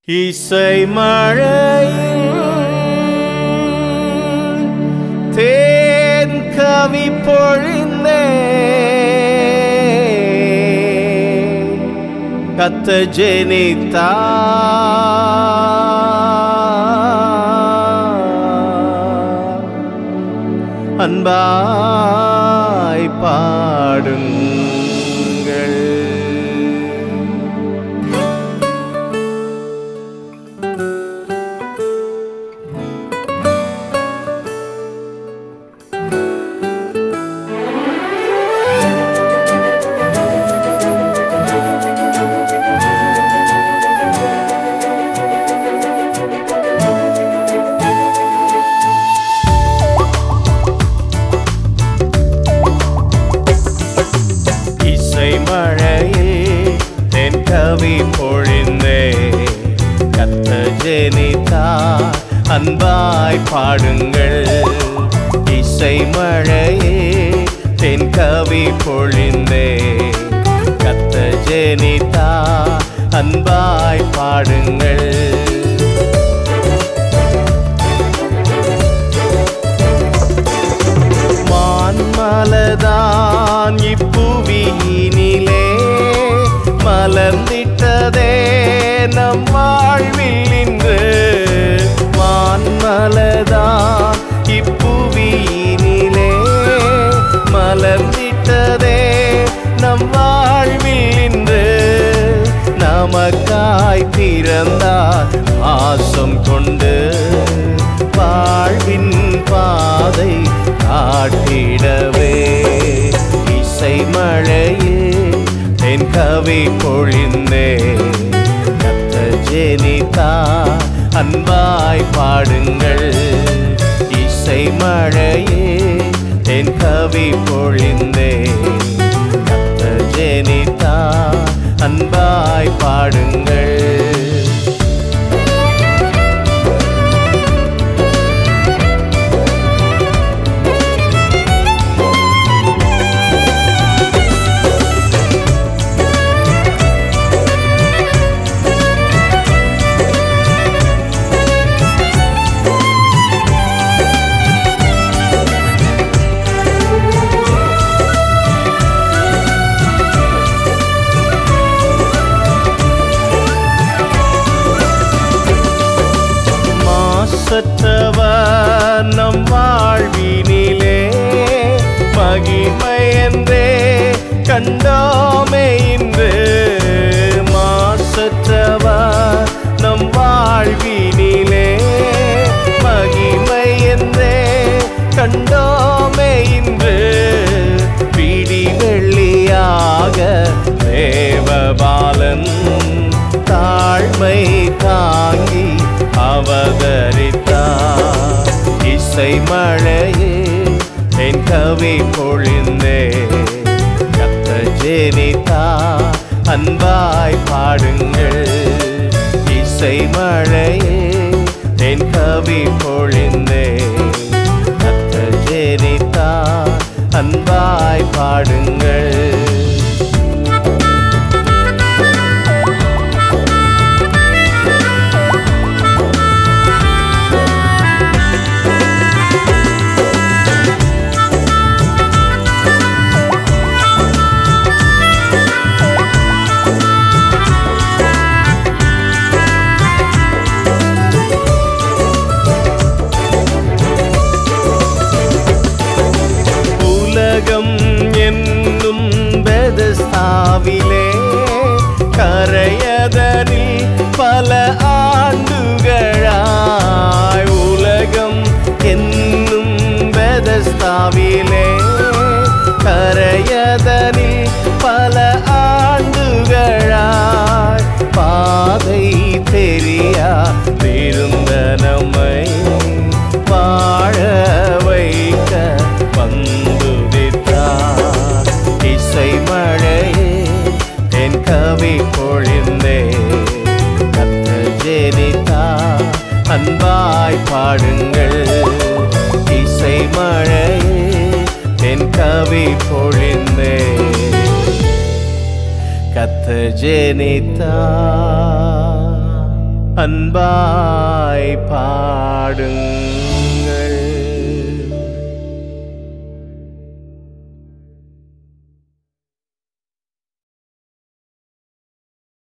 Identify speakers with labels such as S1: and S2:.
S1: இசை மழையில் தேன் கவி பொழிந்தே கத்த ஜெனித்தா அன்பாய் பாடுங்கள் இசை மழையில் தென் கவி பொழிந்தே கத்த ஜெனிதா அன்பாய் பாடுங்கள் இசை மழையில் தென் கவி பொழிந்தே கத்த ஜெனிதா அன்பாய் பாடுங்கள் மான்மலதான் இப்புவியினிலே மலர்ந்திட்டதே நம் வாழ்வில் இன்று மான்மலதான் இப்புவியினிலே மலர்ந்திட்டதே நம் வாழ்வில் இன்று நமக்காய் பிறந்தார் ஆசம் கொண்டு வாழ்வின் பாதை காட்டிடவே இசை மழையே என் கவி பொழிந்தே கத்த ஜெனிதா அன்பாய் பாடுங்கள் இசை மழையே என் கவி பொழிந்தே கத்த ஜெனிதா அன்பாய் பாடுங்கள் மாசற்றவர் நம் வாழ்வினிலே மகிமை என்றே கண்டோமே இன்று மாசற்றவர் நம் வாழ்வினிலே மகிமை என்றே கண்டோமே இன்று பிடி வெள்ளியாக தேவபாலன் தாழ்மை தாங்கி அவதரித்தார் இசை மழையே என் கவி பொழிந்தே கத்த ஜெனிதா அன்பாய் பாடுங்கள் இசை மழையே என் கவி பொழிந்தே கத்த ஜெனிதா அன்பாய் பாடுங்கள் உலகம் என்னும் பெதஸ்தாவிலே கரையதனில் பல ஆண்டுகளாய் உலகம் என்னும் பெதஸ்தாவிலே கரையதனில் பல ஆண்டுகளாய் பாதை தெரியா திருந்த நம்மை வாழ வைக்க வந்துதித்தார் இசை மழையே என் கவி பொழிந்தே கத்த ஜெனிதா அன்பாய் பாடுங்கள் இசை மழையே என் கவி பொழிந்தே கத்த ஜெனித்தா அன்பாய் பாடுங்கள்